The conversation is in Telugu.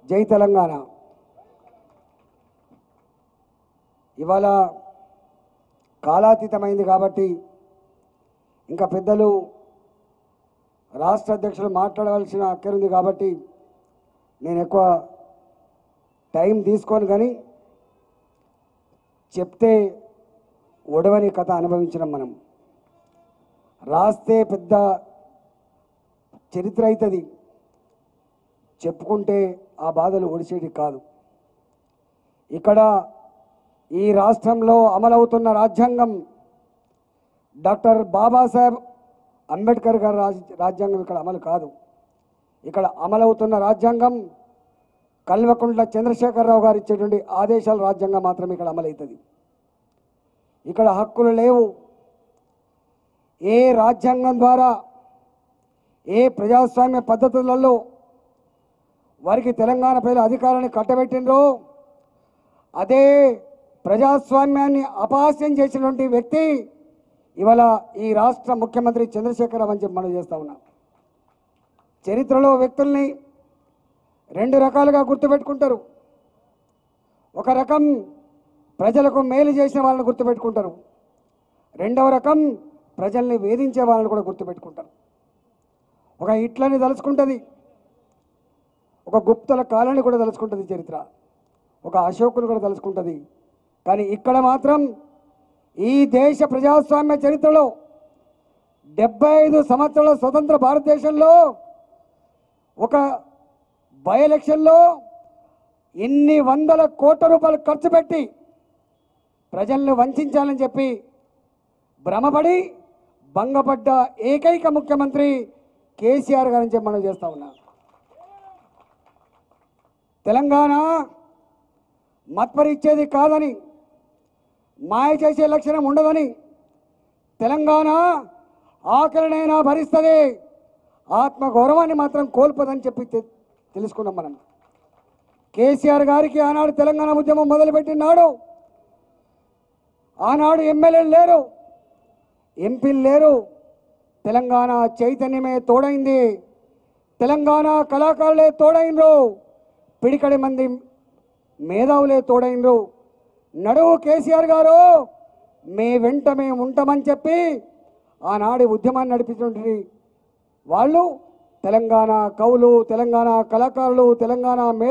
జై తెలంగాణ ఇవాళ కాలాతీతమైంది కాబట్టి ఇంకా పెద్దలు రాష్ట్ర అధ్యక్షులు మాట్లాడవలసిన అక్కరుంది కాబట్టి నేను ఎక్కువ టైం తీసుకొని కానీ చెప్తే ఒడవని కథ అనుభవించినాం మనం రాస్తే పెద్ద చరిత్ర అవుతుంది చెప్పుకుంటే ఆ బాధలు ఒడిసేటి కాదు ఇక్కడ ఈ రాష్ట్రంలో అమలవుతున్న రాజ్యాంగం డాక్టర్ బాబాసాహెబ్ అంబేద్కర్ గారి రాజ్ రాజ్యాంగం ఇక్కడ అమలు కాదు ఇక్కడ అమలవుతున్న రాజ్యాంగం కల్వకుంట్ల చంద్రశేఖరరావు గారు ఇచ్చేటువంటి ఆదేశాల రాజ్యాంగం మాత్రమే ఇక్కడ అమలవుతుంది ఇక్కడ హక్కులు లేవు ఏ రాజ్యాంగం ద్వారా ఏ ప్రజాస్వామ్య పద్ధతులలో వారికి తెలంగాణ ప్రజల అధికారాన్ని కట్టబెట్టినరో అదే ప్రజాస్వామ్యాన్ని అపహాస్యం చేసినటువంటి వ్యక్తి ఇవాళ ఈ రాష్ట్ర ముఖ్యమంత్రి చంద్రశేఖరరావు అని చెప్పి మనం చేస్తా ఉన్నాం చరిత్రలో వ్యక్తుల్ని రెండు రకాలుగా గుర్తుపెట్టుకుంటారు ఒక రకం ప్రజలకు మేలు చేసిన వాళ్ళని గుర్తుపెట్టుకుంటారు రెండవ రకం ప్రజల్ని వేధించే వాళ్ళని కూడా గుర్తుపెట్టుకుంటారు ఒక హిట్లని తలుచుకుంటుంది ఒక గుప్తల కాలాన్ని కూడా తలుచుకుంటుంది చరిత్ర ఒక అశోకుని కూడా తలుచుకుంటుంది కానీ ఇక్కడ మాత్రం ఈ దేశ ప్రజాస్వామ్య చరిత్రలో డెబ్బై ఐదు సంవత్సరాల స్వతంత్ర భారతదేశంలో ఒక బై ఎలక్షన్లో ఇన్ని వందల కోట్ల రూపాయలు ఖర్చు పెట్టి ప్రజల్ని వంచాలని చెప్పి భ్రమపడి భంగపడ్డ ఏకైక ముఖ్యమంత్రి కేసీఆర్ గారిని చెప్పి మనం చేస్తా ఉన్నాం తెలంగాణ మత్పరిచ్చేది కాదని మాయ చేసే లక్షణం ఉండదని తెలంగాణ ఆకలినైనా భరిస్తుంది ఆత్మగౌరవాన్ని మాత్రం కోల్పోదని చెప్పి తె- తెలుసుకున్నాం మనం కేసీఆర్ గారికి ఆనాడు తెలంగాణ ఉద్యమం మొదలుపెట్టినాడు ఆనాడు ఎమ్మెల్యేలు లేరు ఎంపీలు లేరు తెలంగాణ చైతన్యమే తోడైంది తెలంగాణ కళాకారులే తోడైనరు పిడికడి మంది మేధావులే తోడైనరు నడువు కేసీఆర్ గారు మీ వెంట మేము ఉంటామని చెప్పి ఆనాడి ఉద్యమాన్ని నడిపించినటువంటి వాళ్ళు తెలంగాణ కవులు తెలంగాణ కళాకారులు తెలంగాణ మే